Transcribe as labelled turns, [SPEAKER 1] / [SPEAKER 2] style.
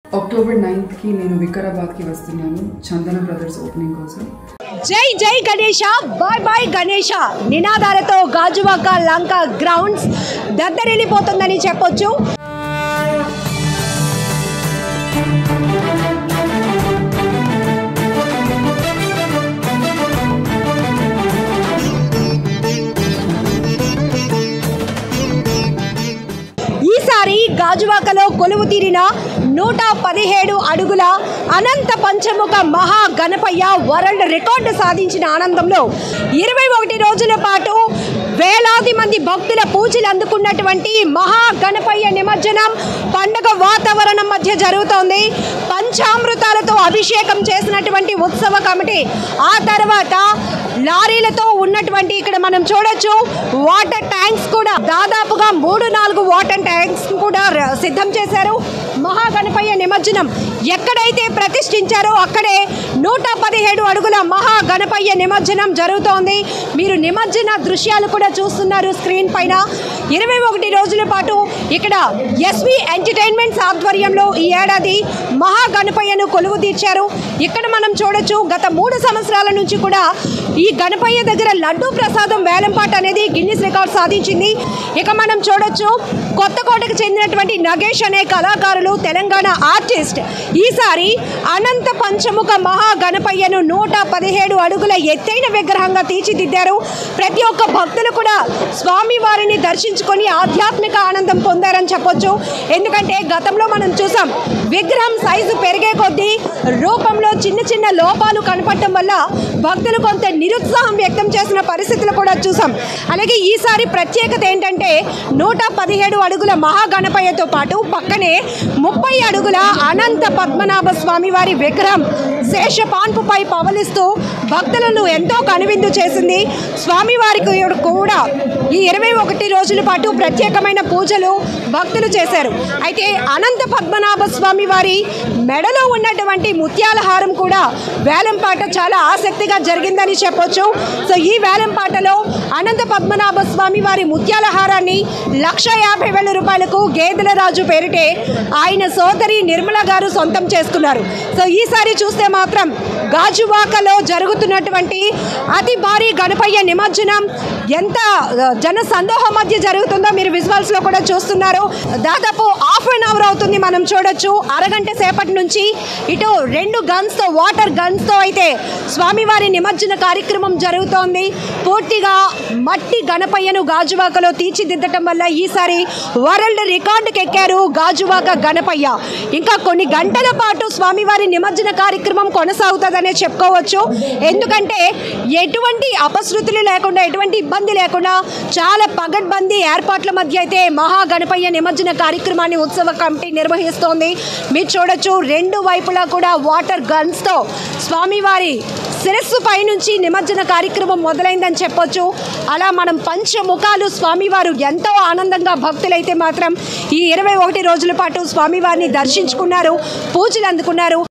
[SPEAKER 1] October నైన్త్కి నేను వికారాబాద్కి వస్తున్నాను చందన brothers opening కోసం
[SPEAKER 2] జై జై గణేష బాయ్ బాయ్ గణేష నినాదాలతో గాజువాక లంక గ్రౌండ్స్ దద్దరిల్లిపోతుందని చెప్పొచ్చు ఈసారి గాజువాకలో కొలువు తీరిన నూట పదిహేడు అడుగుల అనంత పంచముఖ మహా గణపయ్య వరల్డ్ రికార్డు సాధించిన ఆనందంలో ఇరవై ఒకటి రోజుల పాటు వేలాది మంది భక్తుల పూజలు అందుకున్నటువంటి మహా గణపయ్య నిమజ్జనం పండగ వాతావరణం మధ్య జరుగుతోంది పంచామృతాలతో అభిషేకం చేసినటువంటి ఉత్సవ కమిటీ ఆ తర్వాత లారీలతో ఉన్నటువంటి ఇక్కడ మనం చూడొచ్చు వాటర్ ట్యాంక్స్ కూడా దాదాపుగా మూడు నాలుగు వాటర్ ట్యాంక్స్ కూడా ర- సిద్ధం చేశారు మహాగణపయ్య నిమజ్జనం ఎక్కడైతే ప్రతిష్ఠించారో అక్కడే నూట పదిహేడు అడుగుల మహాగణపయ్య నిమజ్జనం జరుగుతోంది మీరు నిమజ్జన దృశ్యాలు కూడా చూస్తున్నారు స్క్రీన్ పైన ఇరవై ఒకటి రోజుల పాటు ఇక్కడ ఎస్వి ఎంటర్టైన్మెంట్స్ ఆధ్వర్యంలో ఈ ఏడాది మహాగణపయ్యను కొలువు తీర్చారు ఇక్కడ మనం చూడొచ్చు గత మూడు సంవత్సరాల నుంచి కూడా ఈ గణపయ్య దగ్గర లడ్డూ ప్రసాదం వేలంపాట అనేది గిన్నిస్ రికార్డ్ సాధించింది ఇక మనం చూడొచ్చు కొత్తకోటకు చెందినటువంటి నగేష్ అనే కళాకారులు తెలంగాణ ఆర్టిస్ట్ ఈసారి అనంత పంచముఖ మహా గణపయ్యను నూట పదిహేడు అడుగుల ఎత్తైన విగ్రహంగా తీర్చిదిద్దారు ప్రతి ఒక్క భక్తులు కూడా స్వామి వారిని దర్శించుకొని ఆధ్యాత్మిక ఆనందం పొందారని చెప్పొచ్చు ఎందుకంటే గతంలో మనం చూసాం విగ్రహం సైజు పెరిగే కొద్దీ రూపంలో చిన్న చిన్న లోపాలు కనపడటం వల్ల భక్తులు కొంత నిరుత్సాహం వ్యక్తం చేసిన పరిస్థితులు కూడా చూసాం అలాగే ఈసారి ప్రత్యేకత ఏంటంటే నూట పదిహేడు అడుగుల మహాగణపయ్యతో పాటు పక్కనే ముప్పై అడుగుల అనంత పద్మనాభ స్వామి వారి విగ్రహం శేషపాన్పుపై పవలిస్తూ భక్తులను ఎంతో కనువిందు చేసింది స్వామివారికి కూడా ఈ ఇరవై ఒకటి రోజుల పాటు ప్రత్యేకమైన పూజలు భక్తులు చేశారు అయితే అనంత పద్మనాభ స్వామి వారి మెడలో ఉన్నటువంటి ముత్యాల హారం కూడా వేలంపాట చాలా ఆసక్తిగా జరిగిందని చెప్పొచ్చు సో ఈ వేలంపాటలో అనంత పద్మనాభ స్వామి వారి ముత్యాల హారాన్ని లక్ష యాభై వేల రూపాయలకు గేదెల రాజు పేరిటే ఆయన సోదరి నిర్మల గారు సొంతం చేసుకున్నారు సో ఈసారి చూస్తే మాత్రం గాజువాకలో జరుగుతున్నటువంటి అతి భారీ గణపయ్య నిమజ్జనం ఎంత ఆ, జన సందోహం మధ్య జరుగుతుందో మీరు విజువల్స్ లో కూడా చూస్తున్నారు దాదాపు హాఫ్ అన్ అవర్ అవుతుంది మనం చూడొచ్చు అరగంట సేపటి నుంచి ఇటు రెండు గన్స్ తో వాటర్ గన్స్ తో అయితే స్వామివారి నిమజ్జన కార్యక్రమం జరుగుతోంది పూర్తిగా మట్టి గణపయ్యను గాజువాకలో తీర్చిదిద్దటం వల్ల ఈసారి వరల్డ్ రికార్డుకి ఎక్కారు గాజువాక గణపయ్య ఇంకా కొన్ని గంటల పాటు స్వామివారి నిమజ్జన కార్యక్రమం కొనసాగుతుందనే చెప్పుకోవచ్చు ఎందుకంటే ఎటువంటి అపశృతులు లేకుండా ఎటువంటి ఇబ్బంది లేకుండా చాలా పగడ్బందీ ఏర్పాట్ల మధ్య అయితే మహా గణపయ్య నిమజ్జన కార్యక్రమాన్ని ఉత్సవ కమిటీ నిర్వహిస్తోంది మీరు చూడొచ్చు రెండు వైపులా కూడా వాటర్ గన్స్తో స్వామివారి శిరస్సు పైనుంచి నిమజ్జన కార్యక్రమం మొదలైందని చెప్పొచ్చు అలా మనం పంచముఖాలు స్వామివారు ఎంతో ఆనందంగా భక్తులైతే మాత్రం ఈ ఇరవై ఒకటి రోజుల పాటు స్వామివారిని దర్శించుకున్నారు పూజలు అందుకున్నారు